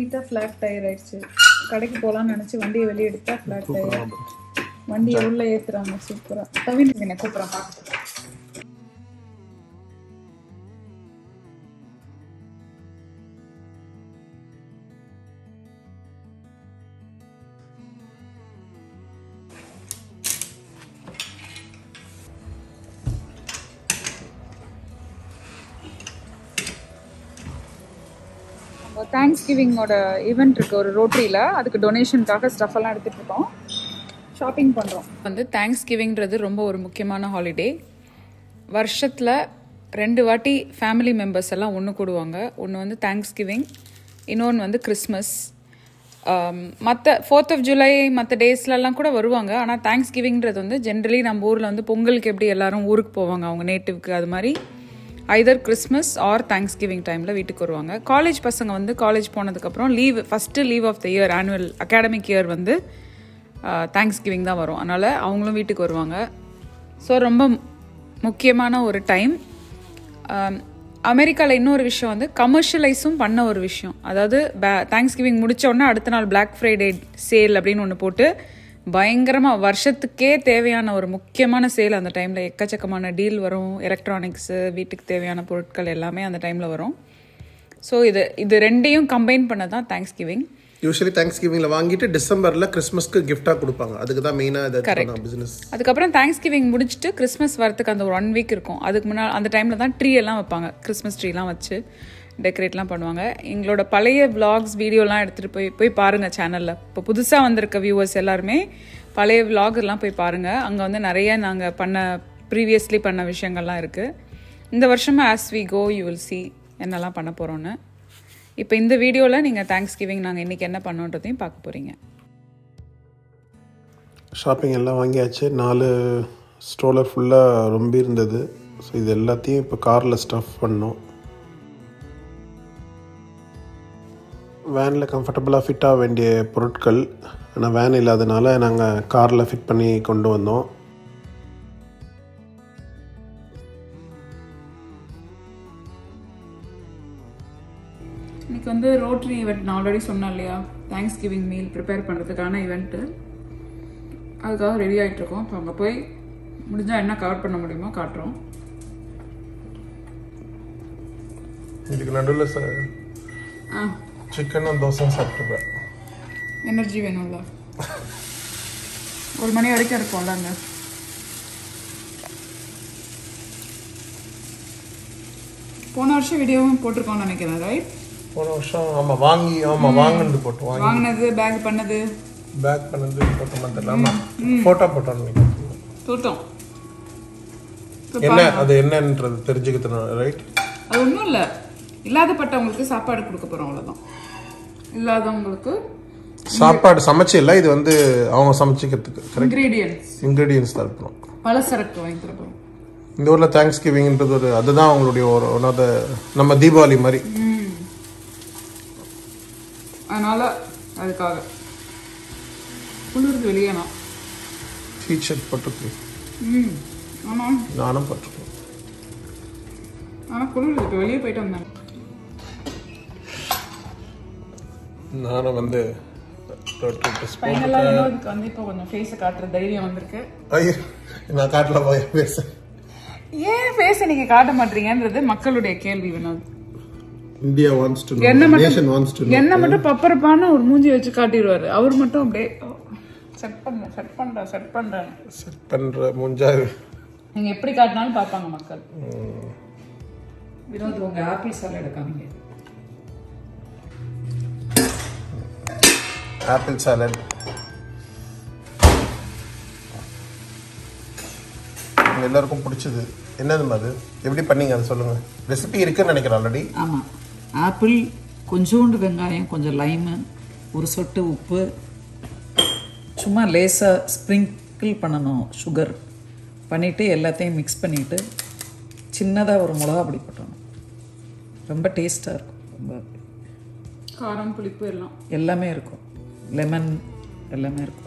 கம்ப்ளீட்டாக flat tyre ஆயிடுச்சு கடைக்கு போகலான்னு நினச்சி வண்டியை வெளியே எடுத்தா ஃப்ளாட் டயர் வண்டியை உள்ள ஏத்துறாங்க சூப்பரா கவின் என்ன கூப்பிட்றேன் பார்க்க தேங்க்ஸ் கிவிங்கோட ஈவெண்ட் இருக்கு ஒரு ரோட்டரியில் அதுக்கு டொனேஷனுக்காக ஸ்டஃப் எல்லாம் எடுத்துட்டு இருக்கோம் ஷாப்பிங் பண்ணுறோம் வந்து தேங்க்ஸ் கிவிங்கிறது ரொம்ப ஒரு முக்கியமான ஹாலிடே வருஷத்தில் ரெண்டு வாட்டி ஃபேமிலி மெம்பர்ஸ் எல்லாம் ஒன்று கூடுவாங்க ஒன்று வந்து தேங்க்ஸ் கிவிங் இன்னொன்று வந்து கிறிஸ்மஸ் மற்ற ஃபோர்த் ஆஃப் ஜூலை மற்ற டேஸ்லலாம் கூட வருவாங்க ஆனால் தேங்க்ஸ் கிவிங்கிறது வந்து ஜென்ரலி நம்ம ஊரில் வந்து பொங்கலுக்கு எப்படி எல்லாரும் ஊருக்கு போவாங்க அவங்க நேட்டிவ்க்கு அது மாதிரி either Christmas or Thanksgiving டைமில் வீட்டுக்கு வருவாங்க காலேஜ் பசங்க வந்து காலேஜ் போனதுக்கப்புறம் leave first leave of the year annual academic year வந்து தேங்க்ஸ் கிவிங் தான் வரும் அதனால் அவங்களும் வீட்டுக்கு வருவாங்க ஸோ ரொம்ப முக்கியமான ஒரு டைம் அமெரிக்காவில் இன்னொரு விஷயம் வந்து கமர்ஷியலைஸும் பண்ண ஒரு விஷயம் அதாவது தேங்க்ஸ் கிவிங் முடிச்ச உடனே அடுத்த நாள் பிளாக் ஃப்ரைடே சேல் அப்படின்னு ஒன்று போட்டு பயங்கரமாக வருஷத்துக்கே தேவையான ஒரு முக்கியமான சேல் அந்த டைமில் எக்கச்சக்கமான டீல் வரும் எலக்ட்ரானிக்ஸு வீட்டுக்கு தேவையான பொருட்கள் எல்லாமே அந்த டைமில் வரும் ஸோ இது இது ரெண்டையும் கம்பைன் பண்ண தான் தேங்க்ஸ் கிவிங் யூஸ்வலி தேங்க்ஸ் கிவிங்கில் வாங்கிட்டு டிசம்பரில் கிறிஸ்மஸ்க்கு கிஃப்டாக கொடுப்பாங்க அதுக்கு தான் மெயினாக இது பிஸ்னஸ் அதுக்கப்புறம் தேங்க்ஸ் கிவிங் முடிச்சுட்டு கிறிஸ்மஸ் வரதுக்கு அந்த ஒரு ஒன் வீக் இருக்கும் அதுக்கு முன்னாடி அந்த டைமில் தான் ட்ரீ எல்லாம் வைப்பாங்க கிறிஸ்மஸ் ட்ரீலாம் வச்சு டெக்கரேட்லாம் பண்ணுவாங்க எங்களோட பழைய விலாக்ஸ் வீடியோலாம் எடுத்துகிட்டு போய் போய் பாருங்கள் சேனலில் இப்போ புதுசாக வந்திருக்க வியூவர்ஸ் எல்லாருமே பழைய vlog எல்லாம் போய் பாருங்கள் அங்கே வந்து நிறைய நாங்கள் பண்ண ப்ரீவியஸ்லி பண்ண விஷயங்கள்லாம் இருக்குது இந்த வருஷமும் as we go you will see என்னெல்லாம் பண்ண போகிறோன்னு இப்போ இந்த வீடியோவில் நீங்கள் தேங்க்ஸ் கிவிங் நாங்கள் இன்றைக்கி என்ன பண்ணோன்றதையும் பார்க்க போகிறீங்க ஷாப்பிங் எல்லாம் வாங்கியாச்சு நாலு ஸ்ட்ரோலர் ஃபுல்லாக ரொம்ப இருந்தது ஸோ இது எல்லாத்தையும் இப்போ காரில் ஸ்டஃப் பண்ணோம் வேனில் கம்ஃபர்டபுளாக ஃபிட் ஆக வேண்டிய பொருட்கள் ஆனால் வேன் இல்லாதனால நாங்கள் காரில் ஃபிட் பண்ணி கொண்டு வந்தோம் இன்னைக்கு வந்து ரோட்டரி ஈவெண்ட் நான் ஆல்ரெடி சொன்னேன் இல்லையா தேங்க்ஸ் கிவிங் மீல் ப்ரிப்பேர் பண்ணுறதுக்கான ஈவெண்ட்டு அதுக்காக ரெடி ஆகிட்டு இருக்கோம் இப்போ அங்கே போய் முடிஞ்சால் என்ன கவர் பண்ண முடியுமோ காட்டுறோம் இதுக்கு நடுவில் சார் ஆ சிக்கனும் தோசையும் சாப்பிட்டுப்பேன் எனர்ஜி வேணும்ல ஒரு மணி வரைக்கும் இருக்கும்ல அங்கே போன வருஷம் வீடியோவும் போட்டிருக்கோம்னு நினைக்கிறேன் ரைட் போன வருஷம் ஆமாம் வாங்கி ஆமாம் வாங்கினது போட்டு வாங்கி வாங்கினது பேக் பண்ணது பேக் பண்ணது போட்டோமா தெரியல ஆமாம் ஃபோட்டோ போட்டோம் நினைக்கிறேன் தோட்டம் என்ன அது என்னன்றது தெரிஞ்சுக்கிறதுனால ரைட் அது ஒன்றும் இல்லை இல்லாதப்பட்டவங்களுக்கு சாப்பாடு கொடுக்க போகிறோம் அவ்வளோதான் இல்லாதவங்களுக்கு சாப்பாடு சமைச்சு இல்லை இது வந்து அவங்க சமைச்சிக்கிறதுக்கு கரெக்ட் இன்க்ரீடியன்ஸ் இன்க்ரீடியன்ஸ் தான் இருக்கணும் பலசரக்கு வாங்கி தர போகிறோம் இந்த ஊரில் தேங்க்ஸ் கிவிங்ன்றது ஒரு அதுதான் அவங்களுடைய ஒரு ஒன் ஆஃப் த நம்ம தீபாவளி மாதிரி அதனால அதுக்காக குளிர்து வெளியே நான் டீஷர்ட் போட்டுருக்கு ம் ஆமாம் நானும் போட்டிருக்கேன் ஆனால் குளிர் இப்போ வெளியே போயிட்டு வந்தேன் நானும் வந்து ரொட்டி press பண்ணி- ஃபைனலாக வினோதுக்கு வந்து இப்போ கொஞ்சம் ஃபேஸை காட்டுற தைரியம் வந்திருக்கு ஐயோ நான் காட்டில் போய் பேச ஏன் ஃபேஸை நீங்கள் காட்ட மாட்டீங்கன்றது மக்களுடைய கேள்வி வினோத் இந்தியா வாண்ட்ஸ் டு என்ன நேஷன் வாண்ட்ஸ் டு மட்டும் என்ன மட்டும் பப்பரப்பான ஒரு மூஞ்சி வச்சு காட்டிடுவாரு அவர் மட்டும் அப்படியே செட் பண்ண செட் பண்றேன் செட் பண்றேன் செட் பண்ணுற மூஞ்சாரு நீங்க எப்படி காட்டினாலும் பார்ப்பாங்க மக்கள் வினோத் உங்க ஆப்பிள் சாலட் காமிங்க ஆப்பிள் சாலட் எல்லாருக்கும் பிடிச்சது என்னதுமா அது எப்படி பண்ணீங்க அதை சொல்லுங்க ரெசிபி இருக்குன்னு நினைக்கிறேன் ஆல்ரெடி ஆமாம் ஆப்பிள் கொஞ்சோண்டு வெங்காயம் கொஞ்சம் லைமு ஒரு சொட்டு உப்பு சும்மா லேசாக ஸ்ப்ரிங்கிள் பண்ணணும் சுகர் பண்ணிவிட்டு எல்லாத்தையும் மிக்ஸ் பண்ணிவிட்டு சின்னதாக ஒரு மிளகா பொடி போட்டணும் ரொம்ப டேஸ்ட்டாக இருக்கும் ரொம்ப காரம் புளிப்பு எல்லாம் எல்லாமே இருக்கும் லெமன் எல்லாமே இருக்கும்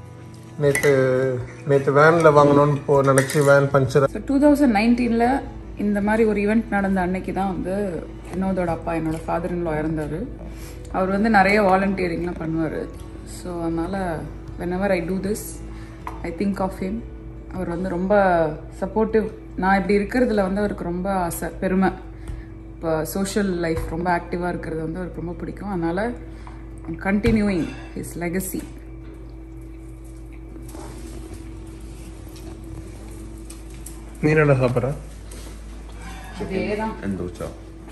நேற்று நேற்று வேனில் வாங்கணும்னு போ நினச்சி van puncture so two thousand நைன்டீனில் இந்த மாதிரி ஒரு ஈவெண்ட் நடந்த அன்னைக்கு தான் வந்து வினோதோட அப்பா என்னோட ஃபாதர் இன்லோ இறந்தார் அவர் வந்து நிறைய வாலண்டியரிங்லாம் பண்ணுவார் ஸோ அதனால் whenever I do this I think of him அவர் வந்து ரொம்ப சப்போர்ட்டிவ் நான் இப்படி இருக்கிறதுல வந்து அவருக்கு ரொம்ப ஆசை பெருமை இப்போ சோஷியல் லைஃப் ரொம்ப ஆக்டிவாக இருக்கிறது வந்து அவருக்கு ரொம்ப பிடிக்கும் அதனால் கண்டினியூயிங் ஹிஸ் லெகசி நீ என்ன சாப்பிட்ற இதே தான் and dosa.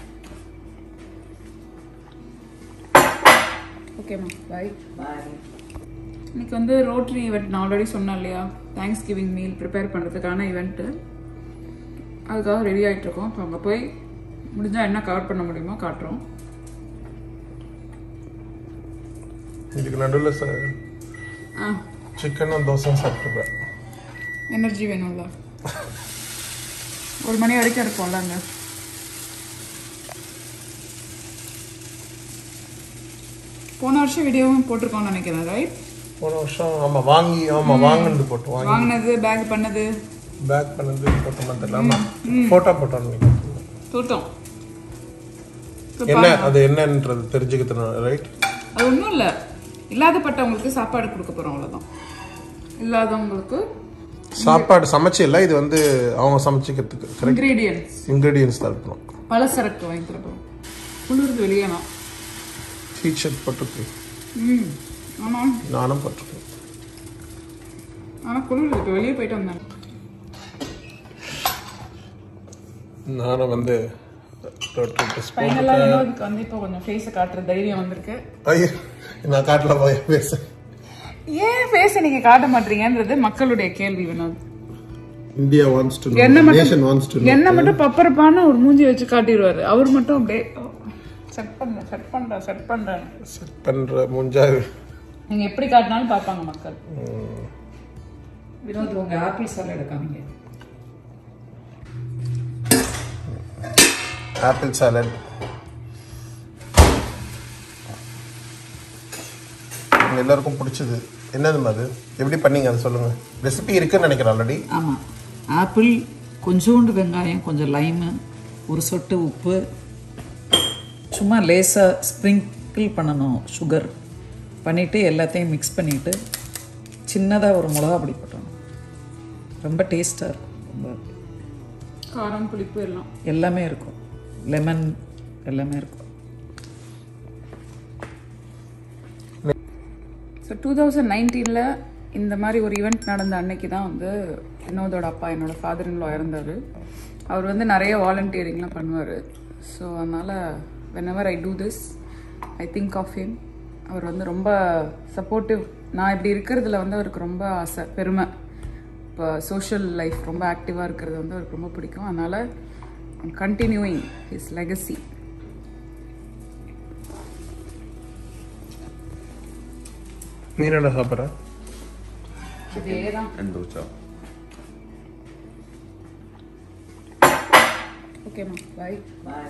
ஓகேம்மா பாய் இன்னைக்கு வந்து ரோட்ரி ஈவெண்ட் நான் ஆல்ரெடி சொன்னேன் இல்லையா தேங்க்ஸ் கிவிங் மீல் ப்ரிப்பேர் பண்ணுறதுக்கான ஈவெண்ட்டு அதுக்காக ரெடி ஆகிட்டு இருக்கோம் இப்போ அங்கே போய் முடிஞ்சால் என்ன கவர் பண்ண முடியுமோ காட்டுறோம் இதுக்கு நடுவில் ஆ சிக்கனும் தோசையும் சாப்பிட்டுப்பேன் எனர்ஜி வேணும்ல ஒரு மணி வரைக்கும் இருக்கும்ல அங்கே போன வருஷம் வீடியோவும் போட்டிருக்கோம்னு நினைக்கிறேன் ரைட் போன வருஷம் ஆமாம் வாங்கி ஆமாம் வாங்கினது போட்டு வாங்கி வாங்கினது பேக் பண்ணது பேக் பண்ணது போட்டோமா தெரியல ஆமாம் ஃபோட்டோ போட்டோம் தூட்டம் என்ன அது என்னன்றது தெரிஞ்சுக்கிறதுனா ரைட் அது ஒன்றும் இல்லை இல்லாதப்பட்டவங்களுக்கு சாப்பாடு கொடுக்க போகிறோம் அவ்வளோதான் இல்லாதவங்களுக்கு சாப்பாடு சமைச்சு இல்லை இது வந்து அவங்க சமைச்சிக்கிறதுக்கு கரெக்ட் இன்க்ரீடியன்ஸ் இன்க்ரீடியன்ஸ் தான் இருக்கணும் பலசரக்கு வாங்கி தர போகிறோம் குளிர்து வெளியே தான் டீஷர்ட் போட்டுருக்கு ம் ஆமாம் நானும் போட்டிருக்கேன் ஆனால் குளிர் இப்போ வெளியே போயிட்டு வந்தேன் நானும் வந்து ரோட்டரி ட்ரெஸ் ஃபைனலாக வினோதுக்கு வந்து இப்போ கொஞ்சம் ஃபேஸை காட்டுற தைரியம் வந்திருக்கு ஐயோ நான் காட்டல போய் பேச ஏன் ஃபேஸை நீங்கள் காட்ட மாட்டீங்கன்றது மக்களுடைய கேள்வி வினோத் இந்தியா வாண்ட்ஸ் டு என்ன நேஷன் வாண்ட்ஸ் டு மட்டும் என்ன மட்டும் பப்பரப்பான ஒரு மூஞ்சி வச்சு காட்டிடுவாரு அவர் மட்டும் அப்படியே செட் பண்ணுறேன் செட் பண்ணுறேன் செட் பண்ணுறேன் செட் பண்ற முஞ்சா நீங்க எப்படி காட்டினாலும் பார்ப்பாங்க மக்கள் வினோத் உங்கள் ஆப்பிள் சாலட் காமிங்க ஆப்பிள் சாலட் உங்க எல்லாருக்கும் பிடிச்சது என்னது அது எப்படி பண்ணீங்க அதை சொல்லுங்க ரெசிபி இருக்குன்னு நினைக்கிறேன் ஆல்ரெடி ஆமாம் ஆப்பிள் கொஞ்சோண்டு வெங்காயம் கொஞ்சம் லைமு ஒரு சொட்டு உப்பு சும்மா லேசாக ஸ்ப்ரிங்கிள் பண்ணணும் சுகர் பண்ணிவிட்டு எல்லாத்தையும் மிக்ஸ் பண்ணிவிட்டு சின்னதாக ஒரு மிளகா பொடி போட்டணும் ரொம்ப டேஸ்ட்டாக இருக்கும் ரொம்ப காரம் புளிப்பு எல்லாம் எல்லாமே இருக்கும் லெமன் எல்லாமே இருக்கும் ஸோ டூ தௌசண்ட் நைன்டீனில் இந்த மாதிரி ஒரு ஈவெண்ட் நடந்த அன்னைக்கு தான் வந்து வினோதோட அப்பா என்னோட ஃபாதர் இன்லோ இறந்தார் அவர் வந்து நிறைய வாலண்டியரிங்லாம் பண்ணுவார் ஸோ அதனால் whenever I do this I think of him அவர் வந்து ரொம்ப சப்போர்ட்டிவ் நான் இப்படி இருக்கிறதுல வந்து அவருக்கு ரொம்ப ஆசை பெருமை இப்போ சோஷியல் லைஃப் ரொம்ப ஆக்டிவாக இருக்கிறது வந்து அவருக்கு ரொம்ப பிடிக்கும் அதனால் கண்டினியூயிங் ஹிஸ் லெகசி நீ என்ன சாப்பிட்ற இதே தான் and dosa. ஓகேம்மா பாய்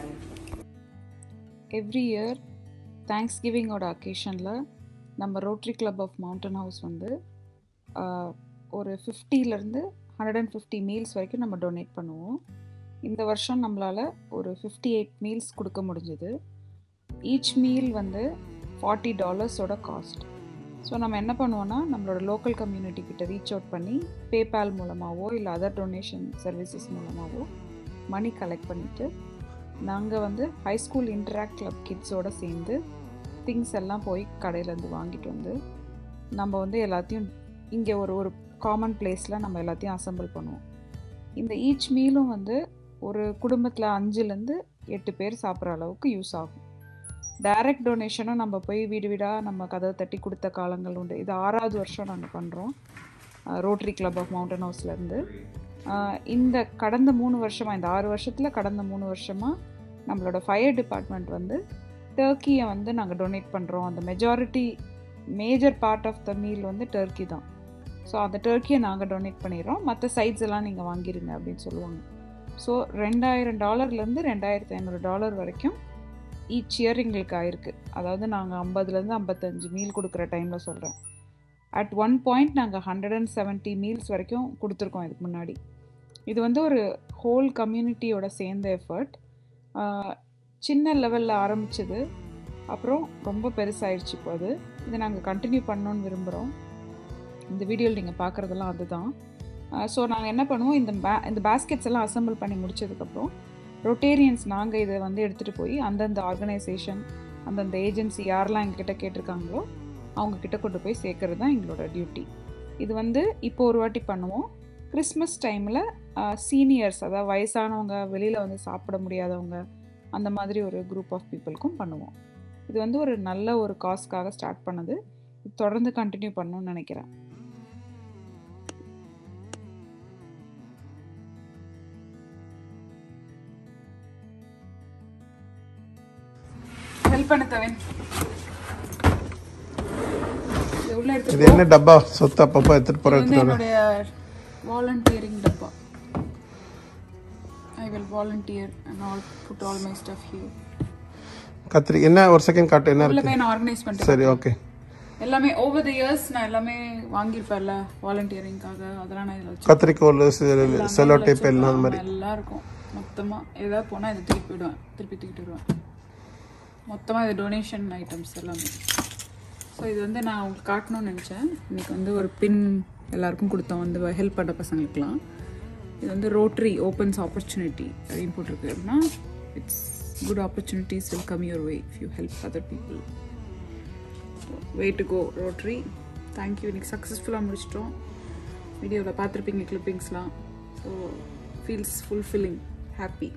எவ்ரி இயர் தேங்க்ஸ் கிவிங்கோட அக்கேஷனில் நம்ம Rotary Club of Mountain House வந்து ஆஹ், ஒரு ஃபிஃப்டிலேருந்து ஹண்ட்ரட் அண்ட் ஃபிஃப்டி மீல்ஸ் வரைக்கும் நம்ம டொனேட் பண்ணுவோம் இந்த வருஷம் நம்மளால் ஒரு ஃபிஃப்டி எயிட் மீல்ஸ் கொடுக்க முடிஞ்சது ஈச் மீல் வந்து ஃபார்ட்டி டாலர்ஸோட காஸ்ட் ஸோ நம்ம என்ன பண்ணுவோன்னா நம்மளோட லோக்கல் கம்யூனிட்டி கிட்ட ரீச் அவுட் பண்ணி பேபால் மூலமாகவோ இல்லை அதர் டொனேஷன் சர்வீசஸ் மூலமாகவோ மணி கலெக்ட் பண்ணிவிட்டு நாங்கள் வந்து ஹை ஸ்கூல் இன்டராக்ட் கிளப் கிட்ஸோட சேர்ந்து திங்ஸ் எல்லாம் போய் கடையிலேருந்து வாங்கிட்டு வந்து நம்ம வந்து எல்லாத்தையும் இங்கே ஒரு ஒரு காமன் பிளேஸில் நம்ம எல்லாத்தையும் அசெம்பிள் பண்ணுவோம் இந்த ஈச் மீலும் வந்து ஒரு குடும்பத்தில் அஞ்சுலேருந்து எட்டு பேர் சாப்பிட்ற அளவுக்கு யூஸ் ஆகும் டைரக்ட் டொனேஷனும் நம்ம போய் வீடு வீடாக நம்ம கதவை தட்டி கொடுத்த காலங்கள் உண்டு இது ஆறாவது வருஷம் நாங்கள் பண்ணுறோம் ரோட்டரி கிளப் ஆஃப் மவுண்டன் ஹவுஸ்லேருந்து இந்த கடந்த மூணு வருஷமாக இந்த ஆறு வருஷத்தில் கடந்த மூணு வருஷமாக நம்மளோட ஃபயர் டிபார்ட்மெண்ட் வந்து டர்க்கியை வந்து நாங்கள் டொனேட் பண்ணுறோம் அந்த majority major part of the meal வந்து டர்க்கி தான் ஸோ அந்த டர்க்கியை நாங்கள் டொனேட் பண்ணிடுறோம் மற்ற சைட்ஸ் எல்லாம் நீங்கள் வாங்கிருங்க அப்படின்னு சொல்லுவாங்க ஸோ ரெண்டாயிரம் டாலர்லேருந்து ரெண்டாயிரத்தி ஐநூறு டாலர் வரைக்கும் ஈச் இயர் எங்களுக்கு ஆயிருக்கு அதாவது நாங்கள் ஐம்பதுலேருந்து ஐம்பத்தஞ்சு மீல் கொடுக்குற டைமில் சொல்கிறேன் அட் ஒன் பாயிண்ட் நாங்கள் ஹண்ட்ரட் அண்ட் செவன்ட்டி மீல்ஸ் வரைக்கும் கொடுத்துருக்கோம் இதுக்கு முன்னாடி இது வந்து ஒரு ஹோல் கம்யூனிட்டியோட சேர்ந்த எஃபர்ட் சின்ன லெவலில் ஆரம்பிச்சது அப்புறம் ரொம்ப பெருசாயிடுச்சு இப்போ அது இதை நாங்கள் கண்டினியூ பண்ணணும்னு விரும்புகிறோம் இந்த வீடியோவில் நீங்கள் பார்க்குறதெல்லாம் அதுதான் ஸோ நாங்கள் என்ன பண்ணுவோம் இந்த பே இந்த பேஸ்கெட்ஸ் எல்லாம் அசெம்பிள் பண்ணி முடிச்சதுக்கப்புறம் ரொட்டேரியன்ஸ் நாங்கள் இதை வந்து எடுத்துகிட்டு போய் அந்தந்த ஆர்கனைசேஷன் அந்தந்த ஏஜென்சி யாரெல்லாம் எங்ககிட்ட கேட்டிருக்காங்களோ அவங்க கிட்ட கொண்டு போய் சேர்க்கறது தான் எங்களோட டியூட்டி இது வந்து இப்போ ஒரு வாட்டி பண்ணுவோம் கிறிஸ்மஸ் டைமில் சீனியர்ஸ் அதாவது வயசானவங்க வெளியில் வந்து சாப்பிட முடியாதவங்க அந்த மாதிரி ஒரு குரூப் ஆஃப் பீப்புளுக்கும் பண்ணுவோம் இது வந்து ஒரு நல்ல ஒரு காஸ்க்காக ஸ்டார்ட் பண்ணது இது தொடர்ந்து கண்டினியூ பண்ணணும்னு நினைக்கிறேன் ஹெல்ப் பண்ண தவன் இது உள்ள இது எடுத்து என்ன டப்பா சொத்து அப்பப்போ எடுத்துகிட்டு போகிற இது வந்து எடுத்துகிட்டு வரேன் என்னுடைய வாலண்டியரிங் டப்பா I will volunteer and all put all my stuff here கத்திரி என்ன ஒரு செகண்ட் காட்டு என்ன உள்ள இருக்கு போய் நான் ஆர்கனைஸ் பண்ணிட்டேன் சரி ஓகே எல்லாமே ஓவர் தி இயர்ஸ் நான் எல்லாமே வாங்கியிருப்பேன்ல வாலண்டியரிங்காக அதெல்லாம் நான் இதில் வச்சு கத்திரிக்கோல் செலோ டேப் எல்லாம் அந்த மாதிரி எல்லாம் இருக்கும் மொத்தமாக ஏதாவது போனால் இதை திருப்பி விடுவேன் திருப்பி தூக்கிட்டு வருவேன் மொத்தமாக இது டொனேஷன் ஐட்டம்ஸ் எல்லாமே ஸோ இது வந்து நான் உங்களுக்கு காட்டணும்னு நினச்சேன் இன்னைக்கு வந்து ஒரு பின் எல்லாருக்கும் கொடுத்தோம் வந்து ஹெல்ப் பண்ணுற பசங்களுக்குலாம் இது வந்து ரோட்ரி ஓப்பன்ஸ் ஆப்பர்ச்சுனிட்டி அப்படின்னு போட்டிருக்கு அப்படின்னா it's good opportunities will come your way if you help other people way to go Rotary thank you இன்னைக்கு சக்ஸஸ்ஃபுல்லாக முடிச்சிட்டோம் வீடியோவில் பார்த்துருப்பீங்க கிளிப்பிங்ஸ்லாம் ஸோ ஃபீல்ஸ் ஃபுல்ஃபில்லிங் ஹாப்பி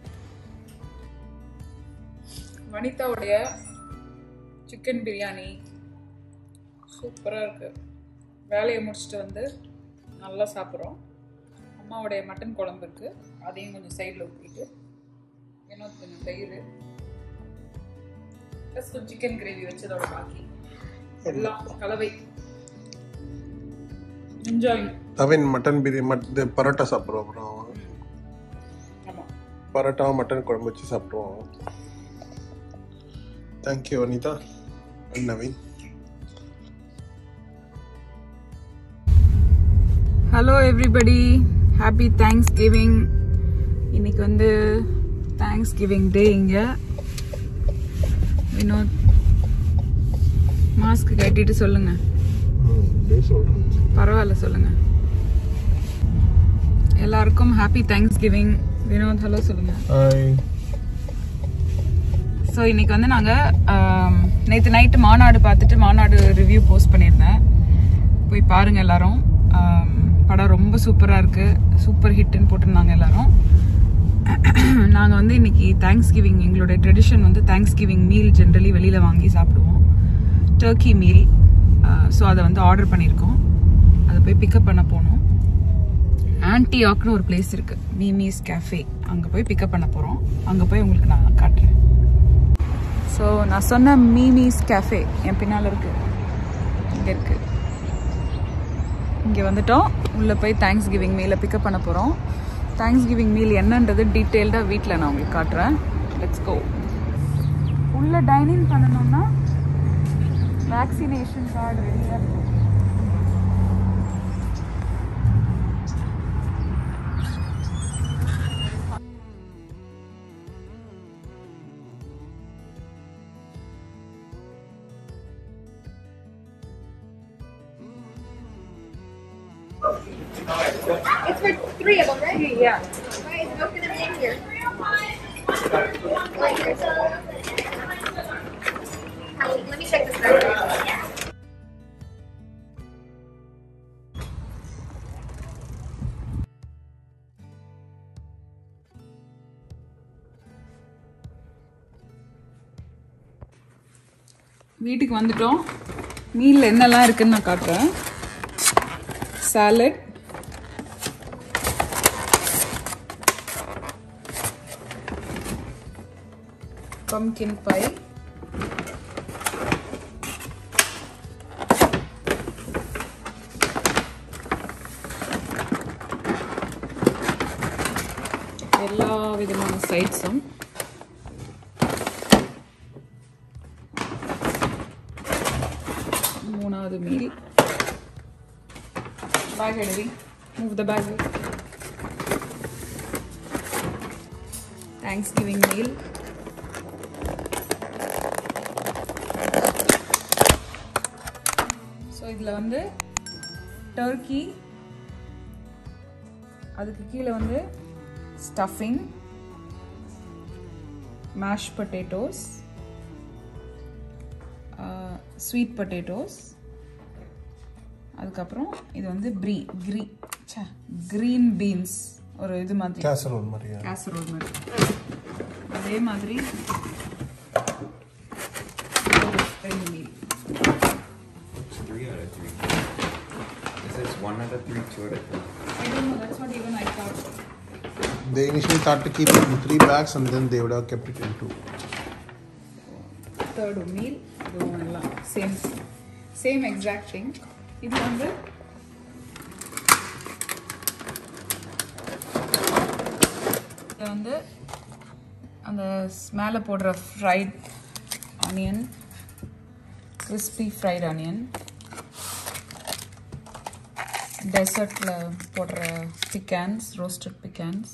வனிதாவுடைய சிக்கன் பிரியாணி சூப்பராக இருக்குது வேலையை முடிச்சுட்டு வந்து நல்லா சாப்பிட்றோம் அம்மாவுடைய மட்டன் குழம்பு இருக்குது அதையும் கொஞ்சம் சைடில் ஊற்றிட்டு வினோத் கொஞ்சம் தயிர் ப்ளஸ் கொஞ்சம் சிக்கன் கிரேவி வச்சதோட பாக்கி எல்லாம் கலவை என்ஜாயிங் தவின் மட்டன் பிரியாணி மட் இது பரோட்டா சாப்பிடுவோம் அப்புறம் ஆமாம் பரோட்டாவும் மட்டன் குழம்பு வச்சு சாப்பிடுவோம் thank you Anitha and Naveen hello everybody happy Thanksgiving இன்னைக்கு வந்து தேங்க்ஸ் கிவிங் டே இங்கே வினோத் மாஸ்க் கட்டிட்டு சொல்லுங்க பரவாயில்ல சொல்லுங்க எல்லாருக்கும் happy Thanksgiving Vinod hello சொல்லுங்க ஹாய் ஸோ இன்னைக்கு வந்து நாங்கள் நேற்று நைட்டு மாநாடு பார்த்துட்டு மாநாடு ரிவ்யூ போஸ்ட் பண்ணியிருந்தேன் போய் பாருங்க எல்லாரும் ஆம், படம் ரொம்ப சூப்பராக இருக்குது சூப்பர் ஹிட்னு போட்டிருந்தாங்க எல்லாரும் நாங்கள் வந்து இன்னைக்கு தேங்க்ஸ் கிவிங் எங்களுடைய ட்ரெடிஷன் வந்து தேங்க்ஸ் கிவிங் மீல் ஜென்ரலி வெளியில் வாங்கி சாப்பிடுவோம் டர்க்கி மீல் ஸோ அதை வந்து ஆர்டர் பண்ணியிருக்கோம் அதை போய் பிக்கப் பண்ண போனோம் ஆன்டியாக்னு ஒரு பிளேஸ் இருக்குது மீமீஸ் கேஃபே அங்கே போய் பிக்கப் பண்ண போகிறோம் அங்கே போய் உங்களுக்கு நான் காட்டுறேன் ஸோ நான் சொன்ன மீமீஸ் கேஃபே என் பின்னால் இருக்கு இங்கே இருக்கு இங்கே வந்துட்டோம் உள்ளே போய் தேங்க்ஸ் கிவிங் மீலை பிக்கப் பண்ண போகிறோம் தேங்க்ஸ் கிவிங் மீல் என்னன்றது டீட்டெயில்டாக வீட்டில் நான் உங்களுக்கு காட்டுறேன் லெட்ஸ் கோ உள்ளே டைனிங் பண்ணணும்னா வேக்சினேஷன் கார்டு ரெடியாக இருக்கும் It's for three of them, right? Yeah. Why is milk gonna be in here? Like there's a. Honey, Let me check this out. வீட்டுக்கு வந்துட்டோம் மீலில் என்னெல்லாம் இருக்குன்னு நான் காட்டுறேன் சாலட் pumpkin pie எல்லா விதமான சைட்ஸும் மூணாவது மீல் பேக் எடுவி move the pack Thanksgiving meal so இதில் வந்து டர்க்கி அதுக்கு கீழே வந்து stuffing mash potatoes sweet potatoes அதுக்கப்புறம் இது வந்து ப்ரீ க்ரீ ச்சே க்ரீன் பீன்ஸ் ஒரு இது மாதிரி கேசரோல் மாதிரியா கேசரோல் மாதிரி அதே மாதிரி ஒரு ரெண்டு meal Three out of three. It says one out of three, two out of three. I don't know, that's what even I thought. They initially thought to keep it in three bags and then they would have kept it in two. Third meal இதுவும் எல்லாம் same same exact thing இது வந்து இது வந்து அந்த மேலே போடுற fried onion crispy fried onion டெசர்ட்டில் போடுற pecans roasted pecans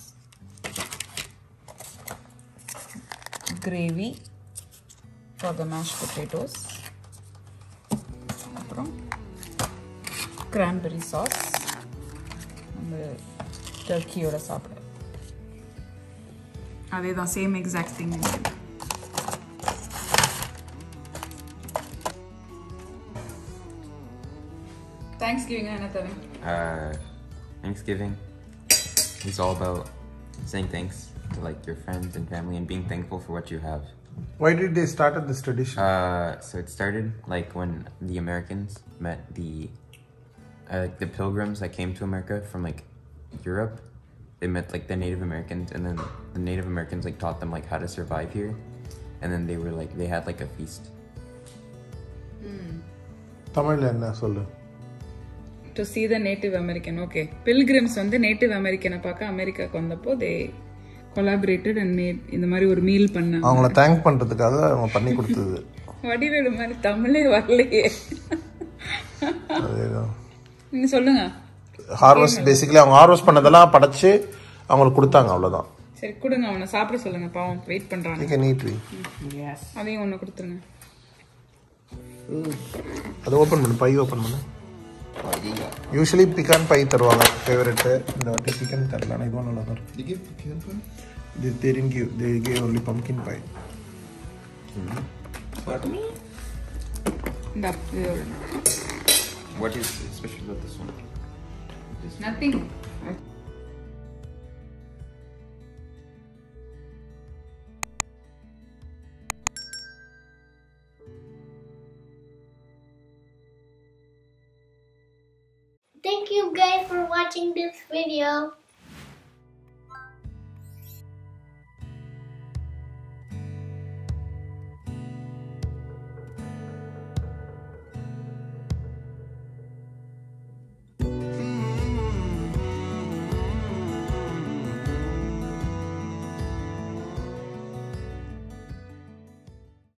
gravy for the mash potatoes அப்புறம் கிரான்பெரி சாஸ் நம்ம டர்க்கியோட சாப்பிட அதே தான் same exact thing Thanksgiving என்ன தரேன் Uh, Thanksgiving is all about saying thanks to like your friends and family and being thankful for what you have. Why did they start this tradition? Uh, so it started like when the Americans met the uh, the pilgrims that came to America from like Europe. They met like the Native Americans, and then the Native Americans like taught them like how to survive here, and then they were like they had like a feast. தமிழ்ல என்ன சொல்லு to see the Native American okay Pilgrims வந்து native அமெரிக்கனை பார்க்க அமெரிக்காவுக்கு வந்தப்போ தே collaborated and mat இந்த மாதிரி ஒரு மீல் பண்ணாங்க அவங்கள தேங்க் பண்றதுக்காக அவங்க பண்ணி கொடுத்தது வடிவேலு மாதிரி தமிழே வரலையே அதேதான் நீங்க சொல்லுங்க ஹார்வெஸ்ட் பேசிக்கலி அவங்க ஹார்வெஸ்ட் பண்ணதெல்லாம் படைச்சு அவங்களுக்கு கொடுத்தாங்க அவ்வளவுதான் சரி கொடுங்க அவனை சாப்பிட சொல்லுங்க பாவம் வெயிட் பண்றாங்க நீங்க நீட்வி அதையும் ஒன்று கொடுத்துருங்க அது ஓப்பன் பண்ணு பை ஓப்பன் பண்ணு யூஸ்வலி பிகான் பை தருவாங்க ஃபேவரெட்டு இந்த வாட்டி பிகான் தரல ஆனால் இதுவும் நல்லா தான் இருக்கு They give pecan pie? They, they didn't give, they gave only pumpkin pie. இந்த What is special about this one? Nothing Thank you guys for watching this video.